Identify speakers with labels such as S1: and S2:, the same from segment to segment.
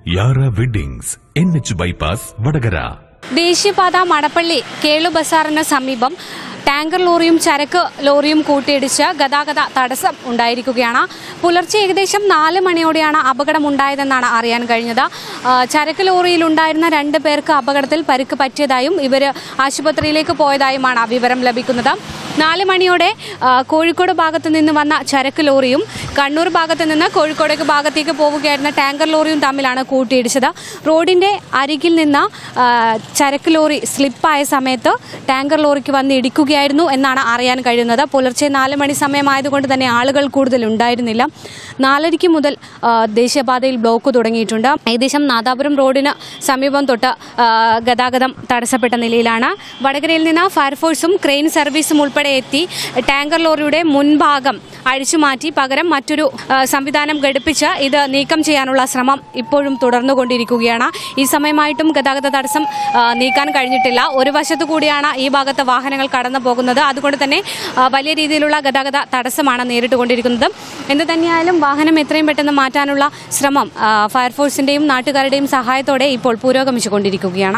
S1: യാറ weddings N H bypass Vadakara
S2: ദേശീയപാത മടപ്പള്ളി കേളു ബസാറിന് സമീപം tanker ലോറിയും ചരക്ക് ലോറിയും കൂട്ടിയിടിച്ച് ഗതാഗത തടസ്സം ഉണ്ടായിരിക്കുകയാണ് പുലർച്ചെ ഏകദേശം നാല് മണിയോടെയാണ് അപകടമുണ്ടായതെന്നാണ് അറിയാൻ കഴിഞ്ഞത് ആ, ചരക്ക് ലോറിയിലുണ്ടായിരുന്ന രണ്ട് പേർക്ക് അപകടത്തിൽ പരിക്ക് പറ്റിയതായും ഇവർ ആശുപത്രിയിലേക്ക് പോയതായുമാണ് വിവരം ലഭിക്കുന്നത് നാല് മണിയോടെ ആ, കോഴിക്കോട് ഭാഗത്ത് നിന്ന് വന്ന ചരക്ക് ലോറിയും കണ്ണൂർ ഭാഗത്ത് നിന്ന് കോഴിക്കോടേക്ക് ഭാഗത്തേക്ക് പോവുകയായിരുന്ന ടാങ്കർ ലോറിയും തമ്മിലാണ് കൂട്ടിയിടിച്ചത് റോഡിന്റെ അരികിൽ നിന്ന് ആ, ചരക്ക് ലോറി സ്ലിപ്പായ സമയത്ത് ടാങ്കർ ലോറിക്ക് വന്ന് ഇടിക്കുകയായിരുന്നു എന്നാണ് അറിയാൻ കഴിയുന്നത് പുലർച്ചെ നാല് മണി സമയമായതുകൊണ്ട് തന്നെ ആളുകൾ കൂടുതൽ ഉണ്ടായിരുന്നില്ല നാലരയ്ക്ക് മുതൽ ആ, ദേശീയപാതയിൽ ബ്ലോക്ക് തുടങ്ങിയിട്ടുണ്ട് ഏകദേശം നാദാപുരം റോഡിന് സമീപം തൊട്ട് ആ, ഗതാഗതം തടസ്സപ്പെട്ട നിലയിലാണ് വടകരയിൽ നിന്ന് ഫയർഫോഴ്സും ക്രെയിൻ സർവീസും ഉൾപ്പെടെ എത്തി ടാങ്കർ ലോറിയുടെ മുൻഭാഗം അഴിച്ചുമാറ്റി പകരം മറ്റൊരു ആ, സംവിധാനം ഘടിപ്പിച്ച് ഇത് നീക്കം ചെയ്യാനുള്ള ശ്രമം ഇപ്പോഴും തുടർന്നുകൊണ്ടിരിക്കുകയാണ് ഈ സമയമായിട്ടും ഗതാഗത തടസ്സം ആ, നീക്കാൻ കഴിഞ്ഞിട്ടില്ല ഒരു വശത്തു കൂടിയാണ് ഈ ഭാഗത്ത് വാഹനങ്ങൾ കടന്നു പോകുന്നത് അതുകൊണ്ട് തന്നെ ആ, വലിയ രീതിയിലുള്ള ഗതാഗത തടസ്സമാണ് നേരിട്ടുകൊണ്ടിരിക്കുന്നത് എന്ത് തന്നെയായാലും വാഹനം എത്രയും പെട്ടെന്ന് മാറ്റാനുള്ള ശ്രമം ആ, ഫയർഫോഴ്സിന്റെയും നാട്ടുകാരുടെയും സഹായത്തോടെ ഇപ്പോൾ പുരോഗമിച്ചുകൊണ്ടിരിക്കുകയാണ്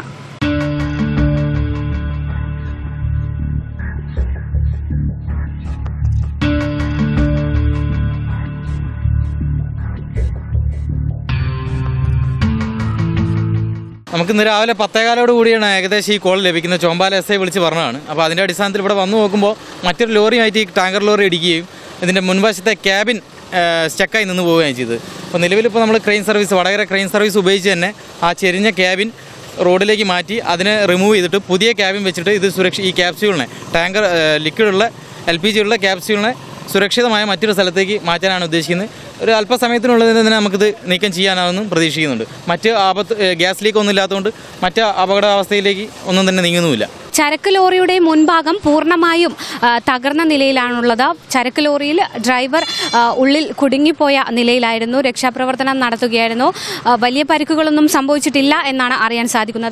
S3: നമുക്ക് ഇന്ന് രാവിലെ പത്തേകാലോട് കൂടിയാണ് ഏകദേശം ഈ കോൾ ലഭിക്കുന്നത് ചോമ്പാല എസ് ഐ വിളിച്ച് പറഞ്ഞതാണ് അപ്പോൾ അതിൻ്റെ അടിസ്ഥാനത്തിൽ ഇവിടെ വന്നു നോക്കുമ്പോൾ മറ്റൊരു ലോറിയുമായിട്ട് ഈ ടാങ്കർ ലോറി ഇടിക്കുകയും ഇതിൻ്റെ മുൻവശത്തെ ക്യാബിൻ സ്റ്റക്കായി നിന്ന് പോവുകയും ചെയ്തത് അപ്പോൾ നിലവിലിപ്പോൾ നമ്മൾ crane service Vadakara crane service ഉപയോഗിച്ച് തന്നെ ആ ചെരിഞ്ഞ ക്യാബിൻ റോഡിലേക്ക് മാറ്റി അതിനെ റിമൂവ് ചെയ്തിട്ട് പുതിയ ക്യാബിൻ വെച്ചിട്ട് ഇത് സുരക്ഷ ഈ ക്യാപ്സ്യൂളിനെ ടാങ്കർ ലിക്വിഡുള്ള എൽ പി ജി ഉള്ള ക്യാപ്സ്യൂളിനെ സുരക്ഷിതമായ മറ്റൊരു സ്ഥലത്തേക്ക് മാറ്റാനാണ് ഉദ്ദേശിക്കുന്നത് ഒരു അല്പസമയത്തിനുള്ളിൽ തന്നെ നമുക്കിത് നീക്കം ചെയ്യാനാവുമെന്നും പ്രതീക്ഷിക്കുന്നുണ്ട് മറ്റ് ആപത്ത് ഏഹ് ഗ്യാസ് ലീക്ക് ഒന്നും ഇല്ലാത്തതുകൊണ്ട് മറ്റ് അപകടാവസ്ഥയിലേക്ക് ഒന്നും തന്നെ നീങ്ങുന്നുമില്ല
S2: ചരക്ക് ലോറിയുടെ മുൻഭാഗം പൂർണ്ണമായും ആ, തകർന്ന നിലയിലാണുള്ളത് ചരക്ക് ലോറിയിൽ ഡ്രൈവർ ആ, ഉള്ളിൽ കുടുങ്ങിപ്പോയ നിലയിലായിരുന്നു രക്ഷാപ്രവർത്തനം നടത്തുകയായിരുന്നു ആ, വലിയ പരിക്കുകളൊന്നും സംഭവിച്ചിട്ടില്ല എന്നാണ് അറിയാൻ സാധിക്കുന്നത്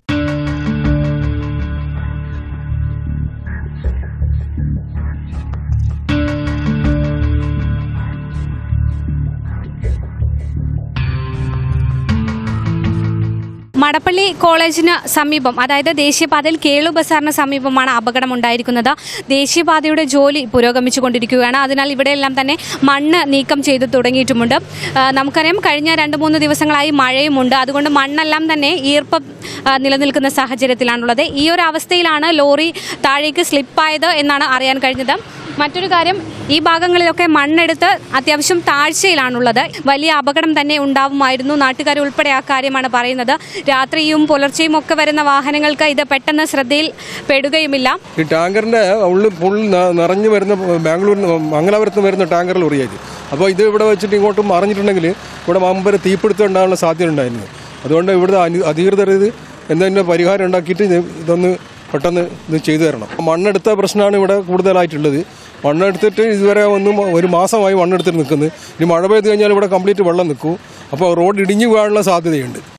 S2: മടപ്പള്ളി കോളേജിന് സമീപം അതായത് ദേശീയപാതയിൽ കേളു ബസാറിന് സമീപമാണ് അപകടം ഉണ്ടായിരിക്കുന്നത് ദേശീയപാതയുടെ ജോലി പുരോഗമിച്ചുകൊണ്ടിരിക്കുകയാണ് അതിനാൽ ഇവിടെയെല്ലാം തന്നെ മണ്ണ് നീക്കം ചെയ്ത് തുടങ്ങിയിട്ടുമുണ്ട് ആ, നമുക്കറിയാം കഴിഞ്ഞ രണ്ട് മൂന്ന് ദിവസങ്ങളായി മഴയുമുണ്ട് അതുകൊണ്ട് മണ്ണെല്ലാം തന്നെ ഈർപ്പം ആ, നിലനിൽക്കുന്ന സാഹചര്യത്തിലാണുള്ളത് ഈ ഒരു അവസ്ഥയിലാണ് ലോറി താഴേക്ക് സ്ലിപ്പായത് എന്നാണ് അറിയാൻ കഴിഞ്ഞത് മറ്റൊരു കാര്യം ഈ ഭാഗങ്ങളിലൊക്കെ മണ്ണെടുത്ത് അത്യാവശ്യം താഴ്ചയിലാണുള്ളത് വലിയ അപകടം തന്നെ ഉണ്ടാവുമായിരുന്നു നാട്ടുകാർ ഉൾപ്പെടെ ആ കാര്യമാണ് പറയുന്നത് രാത്രിയും പുലർച്ചെയും ഒക്കെ വരുന്ന വാഹനങ്ങൾക്ക് ഇത് പെട്ടെന്ന് ശ്രദ്ധയിൽ പെടുകയുമില്ല
S4: ഈ ടാങ്കറിന്റെ ഉള്ളിൽ ഫുൾ നിറഞ്ഞു വരുന്ന ബാംഗ്ലൂരിൽ നിന്ന് മംഗലാപുരത്ത് നിന്ന് വരുന്ന ടാങ്കർ ലോറിയായിട്ട് അപ്പോൾ ഇത് ഇവിടെ വെച്ചിട്ട് ഇങ്ങോട്ട് മറിഞ്ഞിട്ടുണ്ടെങ്കിൽ ഇവിടെ മമ്പര് തീപിടുത്തം ഉണ്ടാകാനുള്ള സാധ്യത ഉണ്ടായിരുന്നു അതുകൊണ്ട് ഇവിടുത്തെ അനി- അധികൃതർ ഇത് എന്തെങ്കിലും പരിഹാരം ഉണ്ടാക്കിയിട്ട് ഇത് ഇതൊന്ന് പെട്ടെന്ന് ഇത് ചെയ്തു തരണം മണ്ണെടുത്ത പ്രശ്നമാണ് ഇവിടെ കൂടുതലായിട്ടുള്ളത് മണ്ണെടുത്തിട്ട് ഇതുവരെ ഒന്നും ഒരു മാസമായി മണ്ണെടുത്തിട്ട് നിൽക്കുന്നത് ഇനി മഴ പെയ്ത് കഴിഞ്ഞാൽ ഇവിടെ കംപ്ലീറ്റ് വെള്ളം നിൽക്കും അപ്പോൾ റോഡ് ഇടിഞ്ഞു പോകാനുള്ള സാധ്യതയുണ്ട്